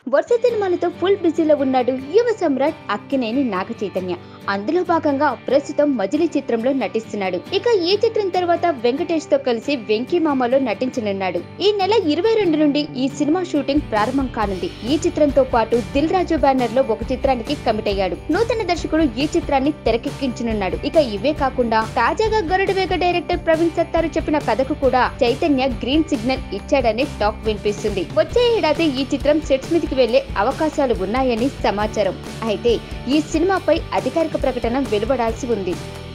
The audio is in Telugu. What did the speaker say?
వరుస సినిమాలతో ఫుల్ బిజీలో ఉన్నాడు యువ సమ్రాట్ అక్కినేని నాగ చైతన్య అందులో భాగంగా ప్రస్తుతం మజిలీ చిత్రంలో నటిస్తున్నాడు ఇక ఈ చిత్రం తర్వాత వెంకటేష్ తో కలిసి వెంకీ మామలో నటించనున్నాడు ఈ నెల ఇరవై రెండు నుండి ఈ సినిమా షూటింగ్ ప్రారంభం కానుంది ఈ చిత్రంతో పాటు దిల్ రాజు బ్యానర్ లో ఒక చిత్రానికి కమిట్ అయ్యాడు నూతన దర్శకుడు ఈ చిత్రాన్ని తెరకెక్కించనున్నాడు ఇక ఇవే కాకుండా తాజాగా గరుడ వేగ డైరెక్టర్ ప్రవీణ్ సత్తారు చెప్పిన కథకు కూడా చైతన్య గ్రీన్ సిగ్నల్ ఇచ్చాడని టాక్ వినిపిస్తుంది వచ్చే ఏడాది ఈ చిత్రం సెట్స్ మీదకి వెళ్లే అవకాశాలు ఉన్నాయని సమాచారం అయితే ఈ సినిమాపై అధికారిక ప్రకటన వెలువడాల్సి ఉంది